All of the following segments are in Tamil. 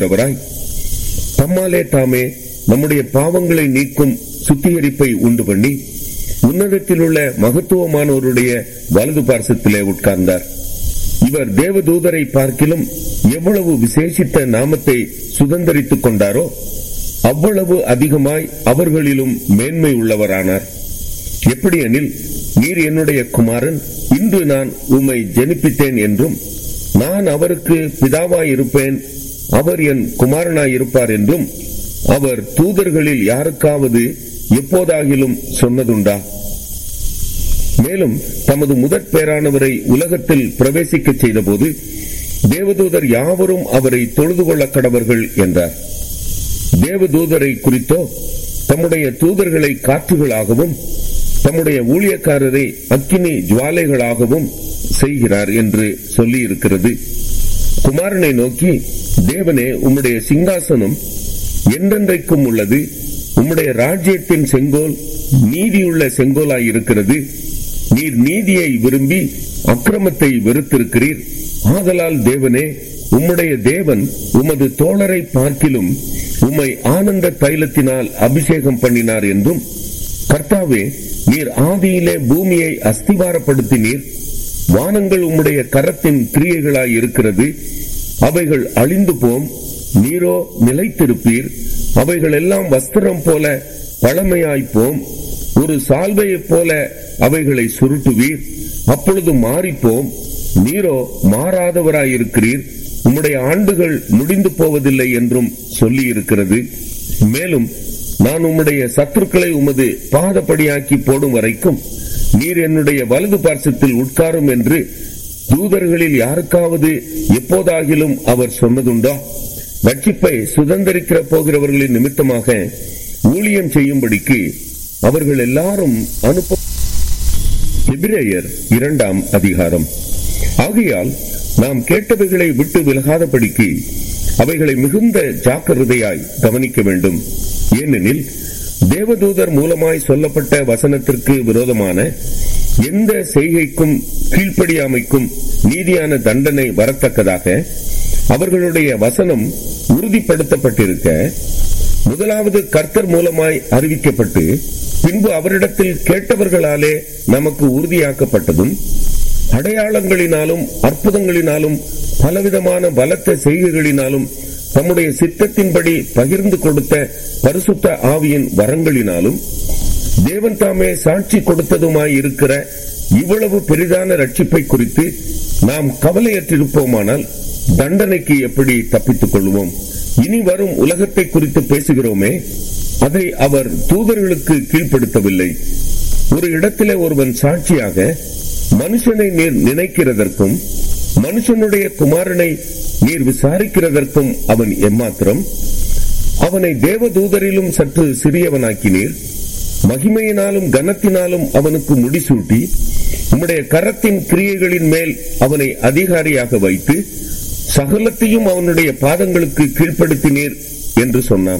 பெற்றவராய் தம்மாலே தாமே நம்முடைய பாவங்களை நீக்கும் சுத்திகரிப்பை உண்டு பண்ணி உன்னதத்தில் உள்ள மகத்துவமானவருடைய வலது பார்சத்திலே உட்கார்ந்தார் இவர் தேவதூதரை பார்க்கிலும் எவ்வளவு விசேஷித்த நாமத்தை சுதந்திரித்துக் கொண்டாரோ அவ்வளவு அதிகமாய் அவர்களிலும் மேன்மை உள்ளவரானார் எப்படியெனில் நீர் என்னுடைய குமாரன் இன்று நான் உம்மை ஜெனிப்பித்தேன் என்றும் நான் அவருக்கு பிதாவாய் இருப்பேன் அவர் என் குமாரனாய் இருப்பார் என்றும் அவர் தூதர்களில் யாருக்காவது எப்போதாகிலும் சொன்னதுண்டா மேலும் தமது முதற் பேரானவரை உலகத்தில் பிரவேசிக்க செய்தபோது தேவதூதர் யாவரும் அவரை தொழுது கொள்ள கடவர்கள் என்றார் தேவதூதரை குறித்தோ தம்முடைய தூதர்களை காற்றுகளாகவும் தம்முடைய ஊழியக்காரரை அக்கினி ஜுவாலைகளாகவும் செய்கிறார் என்று சொல்லி இருக்கிறது குமாரனை நோக்கி தேவனே உம்முடைய சிங்காசனம் என்றென்றைக்கும் உள்ளது உம்முடைய ராஜ்யத்தின் செங்கோல் நீதியுள்ள செங்கோலாய் இருக்கிறது நீர் நீதியை விரும்பி அக்கிரமத்தை வெறுத்திருக்கிறீர் ஆதலால் தேவனே உம்முடைய தேவன் உமது தோழரை பார்க்கிலும் உம்மை ஆனந்த தைலத்தினால் அபிஷேகம் பண்ணினார் என்றும் கர்த்தாவே நீர் ஆதியிலே பூமியை அஸ்திவாரப்படுத்தினீர் வானங்கள் உம்முடைய கரத்தின் கிரியைகளாய் இருக்கிறது அவைகள் அழிந்து போம் நீரோ நிலைத்திருப்பீர் அவைகள் எல்லாம் வஸ்திரம் போல பழமையாய்ப்போம் ஒரு சால்வையைப் போல அவைகளை சுருட்டுவீர் அப்பொழுது மாறிப்போம் நீரோ மாறாதவராயிருக்கிறீர் உம்முடைய ஆண்டுகள் முடிந்து போவதில்லை என்றும் சொல்லி இருக்கிறது மேலும் நான் உம்முடைய சத்துருக்களை உமது பாதப்படியாக்கி போடும் வரைக்கும் நீர் என்னுடைய வலது பார்சத்தில் உட்காரும் என்று தூதர்களில் யாருக்காவது எப்போதாகிலும் அவர் சொன்னதுண்டோ ரட்சிப்பை சுதந்திரிக்கிற போகிறவர்களின் நிமித்தமாக ஊழியம் செய்யும்படிக்கு அவர்கள் எல்லாரும் அனுப்ப எபிரேயர் இரண்டாம் அதிகாரம் ஆகையால் நாம் கேட்டவைகளை விட்டு விலகாதபடிக்கு அவைகளை மிகுந்த ஜாக்கிரதையாய் கவனிக்க வேண்டும் ஏனெனில் தேவதூதர் மூலமாய் சொல்லப்பட்ட வசனத்திற்கு விரோதமான எந்த செய்கைக்கும் கீழ்ப்படியாமைக்கும் நீதியான தண்டனை வரத்தக்கதாக அவர்களுடைய வசனம் உறுதிப்படுத்தப்பட்டிருக்க முதலாவது கர்த்தர் மூலமாய் அறிவிக்கப்பட்டு பின்பு அவரிடத்தில் கேட்டவர்களாலே நமக்கு உறுதியாக்கப்பட்டதும் அடையாளங்களினாலும் அற்புதங்களினாலும் பலவிதமான பலத்த செய்கைகளினாலும் தம்முடைய சித்தத்தின்படி பகிர்ந்து கொடுத்த பரிசுத்த ஆவியின் வரங்களினாலும் தேவன் தாமே சாட்சி கொடுத்ததுமாய் இருக்கிற இவ்வளவு பெரிதான ரட்சிப்பை குறித்து நாம் கவலையற்றிருப்போமானால் தண்டனைக்கு எப்படி தப்பித்துக் கொள்வோம் இனி வரும் உலகத்தை குறித்து பேசுகிறோமே அதை அவர் தூதர்களுக்கு கீழ்ப்படுத்தவில்லை ஒரு இடத்திலே ஒருவன் சாட்சியாக மனுஷனை நீர் நினைக்கிறதற்கும் மனுஷனுடைய குமாரனை நீர் விசாரிக்கிறதற்கும் அவன் எம்மாத்திரம் அவனை தேவதூதரிலும் சற்று சிறியவனாக்கினீர் மகிமையினாலும் கனத்தினாலும் அவனுக்கு முடிசூட்டி உம்முடைய கரத்தின் கிரியைகளின் மேல் அவனை அதிகாரியாக வைத்து சகலத்தையும் அவனுடைய பாதங்களுக்கு கீழ்ப்படுத்தினீர் என்று சொன்னான்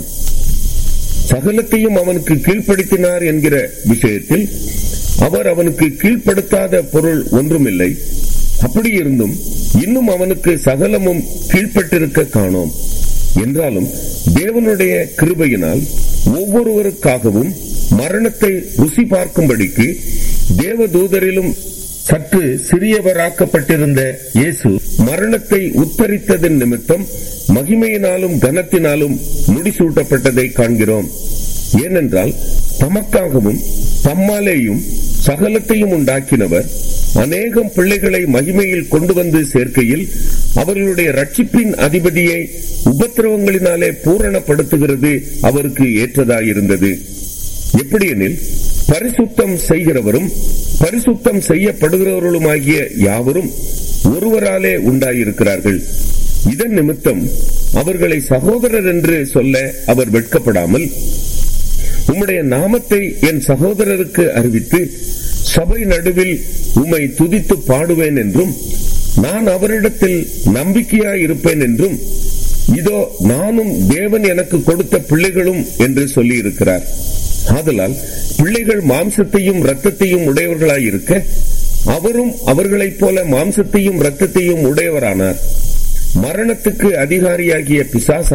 சகலத்தையும் அவனுக்கு கீழ்ப்படுத்தினார் என்கிற விஷயத்தில் அவர் அவனுக்கு கீழ்ப்படுத்தாத பொருள் ஒன்றுமில்லை அப்படி இருந்தும் இன்னும் அவனுக்கு சகலமும் கீழ்ப்பட்டிருக்க காணோம் என்றாலும் தேவனுடைய கிருபையினால் ஒவ்வொருவருக்காகவும் மரணத்தை ருசி பார்க்கும்படிக்கு தேவதூதரிலும் சற்று சிறியவராக்கப்பட்டிருந்த இயேசு மரணத்தை உத்தரித்ததன் நிமித்தம் மகிமையினாலும் கனத்தினாலும் முடிசூட்டப்பட்டதை காண்கிறோம் ஏனென்றால் தமக்காகவும் தம்மாலேயும் சகலத்தையும் உண்டாக்கினவர் அநேகம் பிள்ளைகளை மகிமையில் கொண்டு வந்து சேர்க்கையில் அவர்களுடைய ரட்சிப்பின் அதிபதியை உபத்திரவங்களினாலே பூரணப்படுத்துகிறது அவருக்கு ஏற்றதாயிருந்தது எப்படியெனில் பரிசுத்தம் செய்கிறவரும் பரிசுத்தம் செய்யப்படுகிறவர்களுமாகிய யாவரும் ஒருவராலே உண்டாயிருக்கிறார்கள் இதன் நிமித்தம் அவர்களை சகோதரர் என்று சொல்ல அவர் வெட்கப்படாமல் உம்முடைய நாமத்தை என் சகோதரருக்கு அறிவித்து சபை நடுவில் உம்மை துதித்து பாடுவேன் என்றும் நான் அவரிடத்தில் நம்பிக்கையாய் இருப்பேன் என்றும் இதோ நானும் தேவன் எனக்கு கொடுத்த பிள்ளைகளும் என்று சொல்லி இருக்கிறார் ஆதலால் பிள்ளைகள் மாம்சத்தையும் இரத்தத்தையும் உடையவர்களாயிருக்க அவரும் அவர்களைப் போல மாம்சத்தையும் இரத்தத்தையும் உடையவரானார் மரணத்துக்கு அதிகாரியாகிய பிசாச